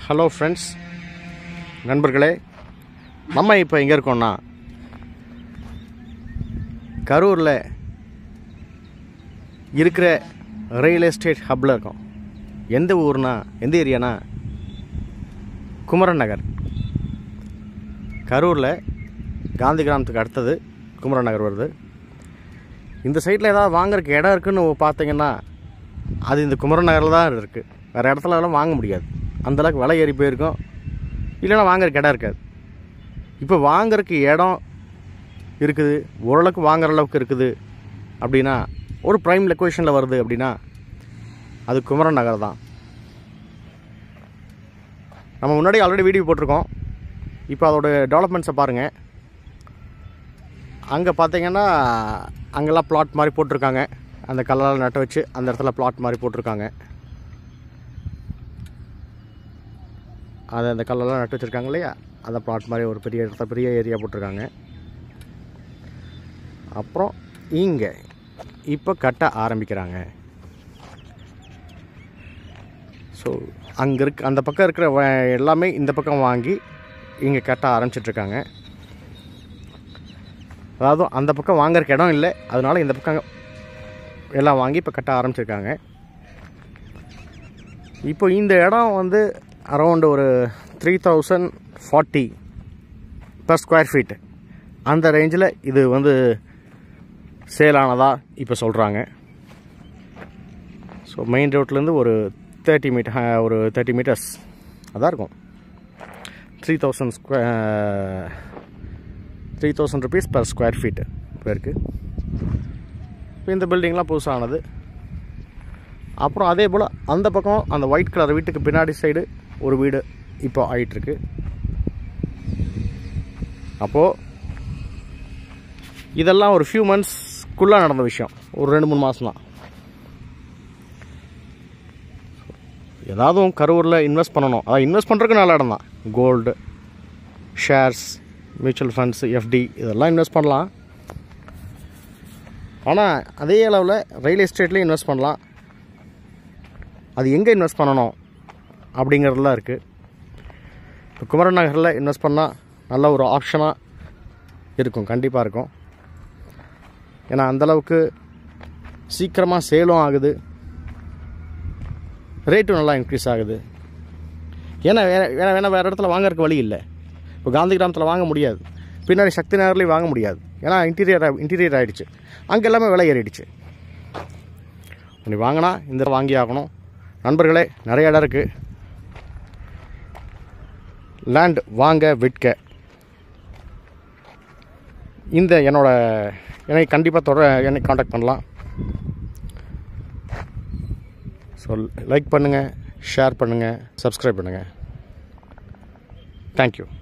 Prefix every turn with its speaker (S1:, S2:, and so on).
S1: hello friends நண்பர்களே நம்ம இப்போ எங்கே இருக்கோம்னா கரூரில் இருக்கிற ரியல் எஸ்டேட் ஹப்பில் இருக்கோம் எந்த ஊர்னா எந்த ஏரியானா குமரன் நகர் கரூரில் காந்தி கிராமத்துக்கு அடுத்தது குமரன் நகர் வருது இந்த சைட்டில் ஏதாவது வாங்குறதுக்கு இடம் இருக்குன்னு பார்த்தீங்கன்னா அது இந்த குமரன் நகரில் தான் இருக்குது வேறு இடத்துலலாம் வாங்க முடியாது அந்தளவுக்கு விலை ஏறி போயிருக்கும் இல்லைன்னா வாங்குறதுக்கு இடம் இருக்காது இப்போ வாங்குறதுக்கு இடம் இருக்குது ஓரளவுக்கு வாங்குற அளவுக்கு இருக்குது அப்படின்னா ஒரு ப்ரைம் லொக்கேஷனில் வருது அப்படின்னா அது குமரன் நகர் தான் நம்ம முன்னாடி ஆல்ரெடி வீடியோ போட்டிருக்கோம் இப்போ அதோட டெவலப்மெண்ட்ஸை பாருங்கள் அங்கே பார்த்தீங்கன்னா அங்கெல்லாம் பிளாட் மாதிரி போட்டிருக்காங்க அந்த கல்லெல்லாம் நட்டு வச்சு அந்த இடத்துல பிளாட் மாதிரி போட்டிருக்காங்க அது அந்த கல்லெல்லாம் நட்டு வச்சுருக்காங்க இல்லையா அந்த பிளாட் மாதிரி ஒரு பெரிய இடத்துல பெரிய ஏரியா போட்டிருக்காங்க அப்புறம் இங்கே இப்போ கட்ட ஆரம்பிக்கிறாங்க ஸோ அங்கே இருக்க அந்த பக்கம் இருக்கிற வ- எல்லாமே இந்த பக்கம் வாங்கி இங்கே கட்ட ஆரம்பிச்சிட்ருக்காங்க அதாவது அந்த பக்கம் வாங்குறதுக்கு இடம் இல்லை அதனால இந்த பக்கம் எல்லாம் வாங்கி இப்போ கட்ட ஆரம்பிச்சிருக்காங்க இப்போ இந்த இடம் வந்து அரௌண்ட் ஒரு three thousand forty per square feet அந்த ரேஞ்சில் இது வந்து சேல் ஆனதா இப்போ சொல்கிறாங்க ஸோ மெயின் ரோட்லேருந்து ஒரு தேர்ட்டி மீட்டர் ஒரு தேர்ட்டி மீட்டர்ஸ் அதான் இருக்கும் three thousand squ three thousand rupees per square feet பேருக்கு இப்போ இந்த பில்டிங்லாம் புதுசானது அப்புறம் அதே போல் அந்த பக்கம் அந்த ஒயிட் கலர் வீட்டுக்கு பின்னாடி சைடு ஒரு வீடு இப்போ ஆயிட்டிருக்கு அப்போது இதெல்லாம் ஒரு ஃபியூ மந்த்ஸ்க்குள்ளே நடந்த விஷயம் ஒரு ரெண்டு மூணு மாதம் தான் ஏதாவது கரூரில் இன்வெஸ்ட் பண்ணணும் அதான் இன்வெஸ்ட் பண்ணுறதுக்கு நல்ல இடம் தான் gold shares mutual funds FD இதெல்லாம் இன்வெஸ்ட் பண்ணலாம் ஆனால் அதே அளவில் ரியல் எஸ்டேட்லேயும் இன்வெஸ்ட் பண்ணலாம் அது எங்கே இன்வெஸ்ட் பண்ணணும் அப்படிங்கிறதுலாம் இருக்குது இப்போ குமரன் நகரில் இன்வெஸ்ட் பண்ணால் நல்ல ஒரு ஆப்ஷனாக இருக்கும் கண்டிப்பாக இருக்கும் ஏன்னா அந்தளவுக்கு சீக்கிரமாக சேலும் ஆகுது ரேட்டும் நல்லா இன்க்ரீஸ் ஆகுது ஏன்னா வேற வேற வேணா வேறு இடத்துல வாங்குறதுக்கு வழி இல்லை இப்போ காந்தி கிராமத்தில் வாங்க முடியாது பின்னாடி சக்தி நகர்லேயும் வாங்க முடியாது ஏன்னா இன்டீரியர் இன்டீரியர் ஆகிடுச்சு அங்கே எல்லாமே விலை ஏறிடுச்சு நீ வாங்கினா இந்த இடம் வாங்கி ஆகணும் நண்பர்களே நிறைய இடம் இருக்குது லேண்ட் வாங்க விற்க இந்த என்னோட என்னை கண்டிப்பாக தொடர என்னை காண்டாக்ட் பண்ணலாம் ஸோ லைக் பண்ணுங்கள் ஷேர் பண்ணுங்கள் சப்ஸ்கிரைப் பண்ணுங்கள் தேங்க்யூ